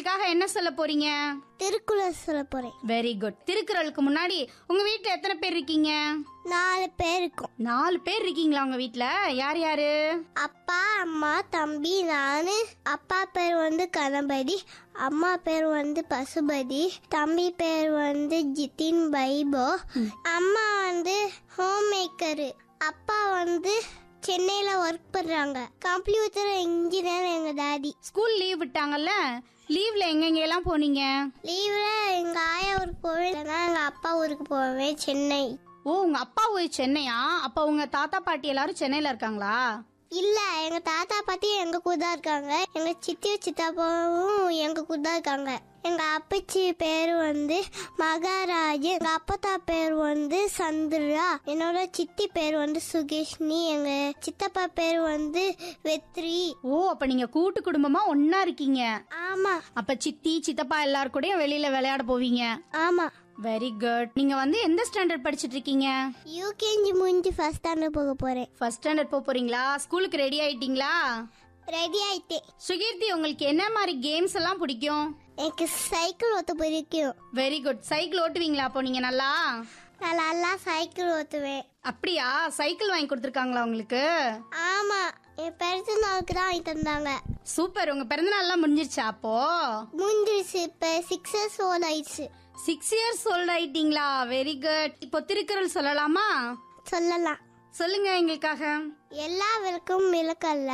எங்களுக்காக என்ன சொல்ல போறீங்க திருக்குறள் சொல்ல போறேன் வெரி குட் திருக்குறளுக்கு முன்னாடி உங்க வீட்ல எத்தனை பேர் இருக்கீங்க நாலு பேர் இருக்கும் நாலு பேர் இருக்கீங்களா உங்க வீட்ல யார் யாரு அப்பா அம்மா தம்பி நானு அப்பா பேர் வந்து கணபதி அம்மா பேர் வந்து பசுபதி தம்பி பேர் வந்து ஜிதின் பைபோ அம்மா வந்து ஹோம் மேக்கரு அப்பா வந்து சென்னையில ஒர்க் பண்றாங்க கம்ப்யூட்டர் இன்ஜினியர் எங்க டாடி ஸ்கூல் லீவ் விட்டாங்கல்ல லீவ்ல எங்கெங்க எல்லாம் போனீங்க லீவ்ல எங்க ஆயா ஊருக்கு போவேன் இல்லைன்னா எங்க அப்பா ஊருக்கு போவேன் சென்னை ஓ உங்க அப்பா ஊர் சென்னையா அப்ப உங்க தாத்தா பாட்டி எல்லாரும் சென்னையில இருக்காங்களா இல்ல எங்க தாத்தா பாட்டி எங்க கூட தான் இருக்காங்க எங்க சித்தி சித்தாப்பாவும் எங்க கூட தான் இருக்காங்க எங்க அப்பச்சி பேர் வந்து மகாராஜ் எங்க அப்பத்தா பேர் வந்து சந்திரா என்னோட சித்தி பேர் வந்து சுகேஷ்னி எங்க சித்தப்பா பேர் வந்து வெத்ரி ஓ அப்ப நீங்க கூட்டு குடும்பமா ஒன்னா இருக்கீங்க ஆமா அப்ப சித்தி சித்தப்பா எல்லாரும் கூடயும் வெளியில விளையாட போவீங்க ஆமா வெரி குட் நீங்க வந்து எந்த ஸ்டாண்டர்ட் படிச்சிட்டு இருக்கீங்க யூகேஜி முடிஞ்சு ஃபர்ஸ்ட் ஸ்டாண்டர்ட் போக போறேன் ஃபர்ஸ்ட் ஸ்டாண்டர்ட் போக போறீங்களா ஸ்கூலுக்கு ரெடி ஆயிட்டீங்களா ரெடி ஆயிட்டேன் சுகீர்த்தி உங்களுக்கு என்ன மாதிரி கேம்ஸ் எல்லாம் பிடிக்கும் எனக்கு சைக்கிள் ஓட்ட பிடிக்கும் வெரி குட் சைக்கிள் ஓட்டுவீங்களா அப்போ நீங்க நல்லா நான் நல்லா சைக்கிள் ஓட்டுவேன் அப்படியா சைக்கிள் வாங்கி கொடுத்துருக்காங்களா உங்களுக்கு ஆமா என் பிறந்த நாளுக்கு தான் வாங்கி தந்தாங்க சூப்பர் உங்க பிறந்த நாள்லாம் முடிஞ்சிருச்சா அப்போ முடிஞ்சிருச்சு இப்ப சிக்ஸ் இயர்ஸ் ஓல்ட் ஆயிடுச்சு சிக்ஸ் இயர்ஸ் ஓல்ட் ஆயிட்டீங்களா வெரி குட் இப்போ திருக்குறள் சொல்லலாமா சொல்லலாம் சொல்லுங்க எங்களுக்காக எல்லா விளக்கும் விளக்கல்ல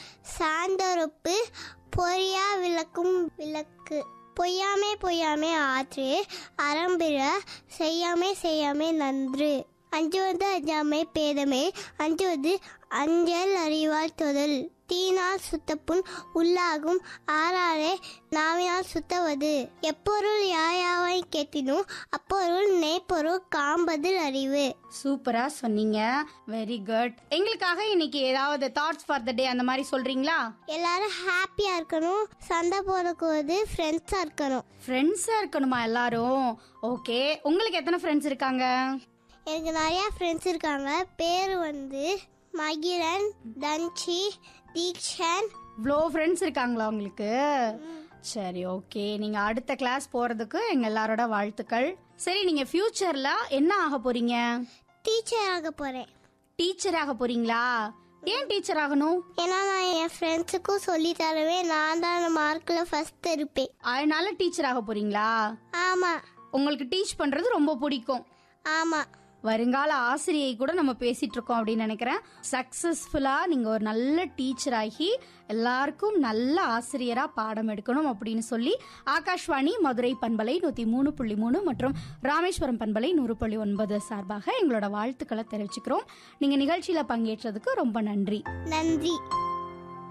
சாந்தொறுப்பு பொய்யா விளக்கும் விளக்கு பொய்யாமே பொய்யாமே ஆற்று அறம்பிற செய்யாமே செய்யாமே நன்று அஞ்சுவது அஞ்சாமை பேதமே அஞ்சுவது அஞ்சல் அறிவால் தொழில் தீனால் சுத்தப்புண் உள்ளாகும் ஆறாரே நாவினால் சுத்தவது எப்பொருள் யாயாவை கேட்டினும் அப்பொருள் நெய்ப்பொருள் காண்பதில் அறிவு சூப்பரா சொன்னீங்க வெரி குட் எங்களுக்காக இன்னைக்கு ஏதாவது தாட்ஸ் ஃபார் த டே அந்த மாதிரி சொல்றீங்களா எல்லாரும் ஹாப்பியா இருக்கணும் சண்டை போடக்கூடாது ஃப்ரெண்ட்ஸா இருக்கணும் ஃப்ரெண்ட்ஸா இருக்கணுமா எல்லாரும் ஓகே உங்களுக்கு எத்தனை ஃப்ரெண்ட்ஸ் இருக்காங்க எனக்கு நிறைய ஃப்ரெண்ட்ஸ் இருக்காங்க பேர் வந்து மகிழன் தன்சி தீக்ஷன் இவ்வளோ ஃப்ரெண்ட்ஸ் இருக்காங்களா உங்களுக்கு சரி ஓகே நீங்க அடுத்த கிளாஸ் போறதுக்கு எங்க எல்லாரோட வாழ்த்துக்கள் சரி நீங்க ஃபியூச்சர்ல என்ன ஆக போறீங்க டீச்சர் ஆக போறேன் டீச்சர் ஆக போறீங்களா ஏன் டீச்சர் ஆகணும் ஏன்னா நான் என் ஃப்ரெண்ட்ஸுக்கும் சொல்லி தருவேன் நான் தான் மார்க்ல ஃபர்ஸ்ட் இருப்பேன் அதனால டீச்சர் ஆக போறீங்களா ஆமா உங்களுக்கு டீச் பண்றது ரொம்ப பிடிக்கும் ஆமா வருங்கால ஆசிரியை கூட நம்ம பேசிட்டு இருக்கோம் அப்படின்னு நினைக்கிறேன் சக்சஸ்ஃபுல்லா நீங்க ஒரு நல்ல டீச்சர் ஆகி எல்லாருக்கும் நல்ல ஆசிரியரா பாடம் எடுக்கணும் அப்படின்னு சொல்லி ஆகாஷ்வாணி மதுரை பண்பலை நூத்தி மூணு புள்ளி மூணு மற்றும் ராமேஸ்வரம் பண்பலை நூறு புள்ளி ஒன்பது சார்பாக எங்களோட வாழ்த்துக்களை தெரிவிச்சுக்கிறோம் நீங்க நிகழ்ச்சியில பங்கேற்றதுக்கு ரொம்ப நன்றி நன்றி